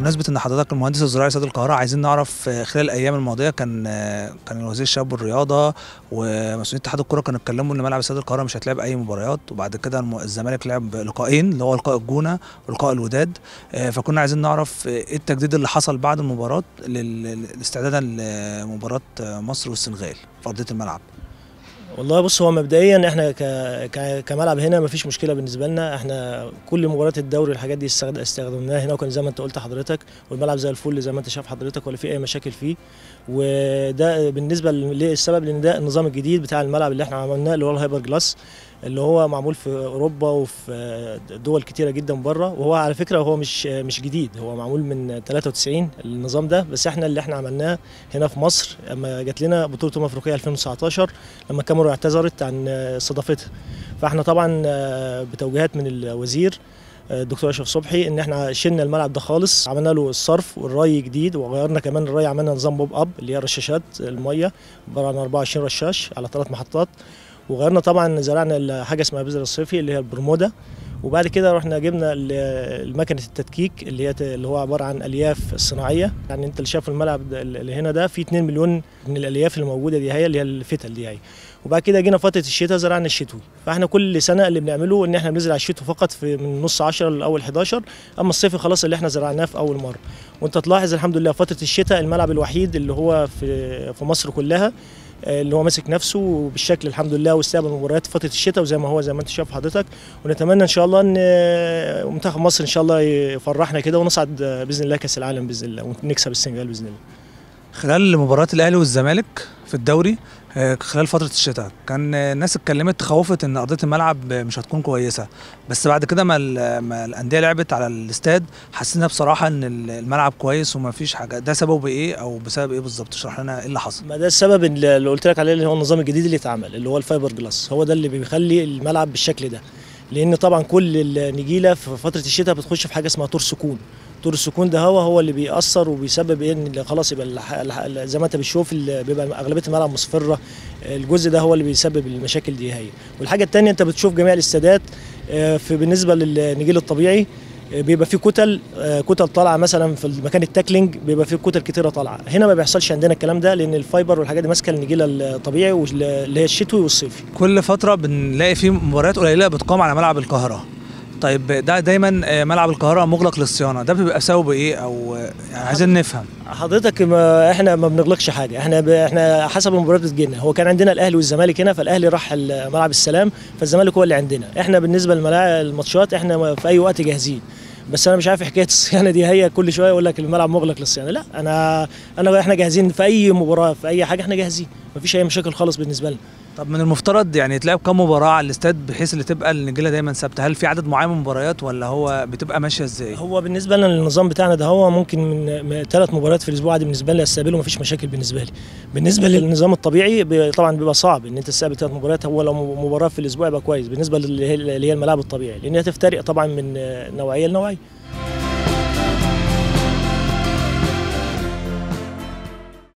بمناسبة إن حضرتك المهندس الزراعي سيد القاهرة عايزين نعرف آه، خلال الأيام الماضية كان آه، كان وزير الشباب والرياضة ومسؤولين اتحاد الكرة كانوا اتكلموا إن ملعب استاد القاهرة مش هتلعب أي مباريات وبعد كده الم- الزمالك لعب لقاءين اللي هو لقاء الجونة ولقاء الوداد آه، فكنا عايزين نعرف آه، إيه التجديد اللي حصل بعد المباراة لل- استعدادا لمباراة آه، مصر والسنغال في أرضية الملعب. والله بص هو مبدئيا احنا ك... ك... كملعب هنا مفيش مشكله بالنسبه لنا احنا كل مباريات الدوري الحاجات دي استخد- استخدمناها هنا وكان زي ما انت قلت حضرتك والملعب زي الفل زي ما انت شايف حضرتك ولا في اي مشاكل فيه وده بالنسبه للسبب لان ده النظام الجديد بتاع الملعب اللي احنا عملناه اللي هو الهايبر جلاس اللي هو معمول في اوروبا وفي دول كتيره جدا بره وهو على فكره هو مش مش جديد هو معمول من 93 النظام ده بس احنا اللي احنا عملناه هنا في مصر اما جات لنا بطوله امم افريقيا 2019 لما الكاميرا اعتذرت عن استضافتها فاحنا طبعا آه، بتوجيهات من الوزير آه، الدكتور اشرف صبحي ان احنا شلنا الملعب ده خالص عملنا له الصرف والري جديد وغيرنا كمان الري عملنا نظام بوب اب اللي هي رشاشات الميه عباره عن 24 رشاش على ثلاث محطات وغيرنا طبعا زرعنا حاجه اسمها بذر الصيفي اللي هي البرمودا وبعد كده رحنا جبنا ال- المكنه التدكيك اللي هي ت- اللي هو عباره عن الياف صناعيه يعني انت اللي شايف الملعب ده- اللي هنا ده فيه 2 مليون من الالياف اللي موجوده دي هي اللي هي الفتل دي هي وبعد كده جينا فتره الشتاء زرعنا الشتوي فاحنا كل سنه اللي بنعمله ان احنا بنزرع الشتوي فقط في من نص 10 لاول 11 اما الصيفي خلاص اللي احنا زرعناه في اول مره وانت تلاحظ الحمد لله فتره الشتاء الملعب الوحيد اللي هو في في مصر كلها آه، اللي هو ماسك نفسه بالشكل الحمد لله واستقبل مباريات فتره الشتاء وزي ما هو زي ما انت شايف حضرتك ونتمنى ان شاء الله ان آه، منتخب مصر ان شاء الله يفرحنا كده ونصعد آه، باذن الله كاس العالم باذن الله ونكسب السنغال باذن الله خلال مباراة الأهلي والزمالك في الدوري آه، خلال فترة الشتاء كان آه، الناس اتكلمت تخوفت إن أرضية الملعب آه، مش هتكون كويسة بس بعد كده ما, ال- ما الأندية لعبت على الاستاد حسينا بصراحة إن ال- الملعب كويس وما فيش حاجة ده سببه إيه أو بسبب إيه بالظبط اشرح لنا إيه اللي حصل ما ده السبب اللي اللي قلت لك عليه اللي هو النظام الجديد اللي اتعمل اللي هو الفايبر جلاس هو ده اللي بيخلي الملعب بالشكل ده لان طبعا كل النجيله في فتره الشتاء بتخش في حاجه اسمها طور سكون طور السكون ده هو هو اللي بيأثر وبيسبب ايه ان اللي خلاص يبقى الح- الح- زي ما انت بتشوف ال- بيبقى اغلبيه الملعب مصفره الجزء ده هو اللي بيسبب المشاكل دي هي والحاجه الثانيه انت بتشوف جميع الاستادات آه، في بالنسبه للنجيل الطبيعي آه، بيبقى فيه كتل آه، كتل طالعه مثلا في المكان التاكلينج بيبقى فيه كتل كتيره طالعه هنا ما بيحصلش عندنا الكلام ده لان الفايبر والحاجات دي ماسكه النجيله الطبيعي واللي هي الشتوي والصيفي كل فترة بنلاقي فيه مباريات قليلة بتقام على ملعب القاهرة طيب ده دايما آه، ملعب القاهرة مغلق للصيانة ده بيبقى سببه إيه أو آه، يعني عايزين نفهم حضرتك ما احنا ما بنغلقش حاجه احنا ب... احنا حسب المباريات بتجينا هو كان عندنا الاهلي والزمالك هنا فالاهلي راح ال- ملعب السلام فالزمالك هو اللي عندنا احنا بالنسبه للملاعب الماتشات احنا ما- في اي وقت جاهزين بس انا مش عارف حكايه الصيانه دي هي كل شويه يقول لك الملعب مغلق للصيانه لا انا انا احنا جاهزين في اي مباراه في اي حاجه احنا جاهزين مفيش اي مشاكل خالص بالنسبه لنا طب من المفترض يعني يتلعب كام مباراة على الاستاد بحيث اللي تبقى النجيلة دايما ثابتة هل في عدد معين من المباريات ولا هو بتبقى ماشية ازاي؟ هو بالنسبه لنا النظام بتاعنا ده هو ممكن من ثلاث مباريات في الاسبوع عادي بالنسبه لي استقبله مفيش مشاكل بالنسبه لي بالنسبه للنظام الطبيعي بي- طبعا بيبقى صعب ان انت تستقبل ثلاث مباريات هو لو مباراه في الاسبوع يبقى كويس بالنسبه اللي هي اللي هي الملاعب الطبيعي لان هي تفترق طبعا من نوعيه لنوعيه